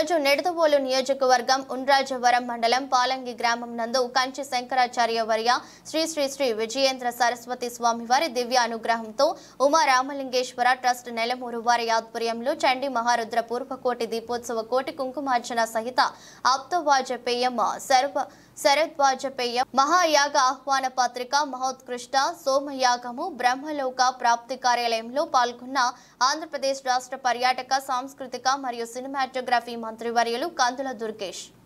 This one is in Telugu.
రోజు నిడదవోలు నియోజకవర్గం ఉండ్రాజవరం మండలం పాలంగి గ్రామం నందు కంచి శంకరాచార్య వర్య శ్రీ శ్రీ శ్రీ విజయేంద్ర సరస్వతి స్వామి వారి దివ్య అనుగ్రహంతో ఉమా రామలింగేశ్వర ట్రస్ట్ నెలమూరు వారి ఆధ్వర్యంలో చండీ మహారుద్ర పూర్వకోటి దీపోత్సవ కోటి కుంకుమార్చన సహిత ఆప్తవాజపేయం సర్వ శరద్వాజపేయం మహాయాగ ఆహ్వాన పత్రిక మహోత్కృష్ట సోమయాగము బ్రహ్మలోక ప్రాప్తి కార్యాలయంలో పాల్గొన్న ఆంధ్రప్రదేశ్ రాష్ట్ర పర్యాటక సాంస్కృతిక మరియు సినిమాటోగ్రఫీ మంత్రివర్యులు కందుల దుర్గేష్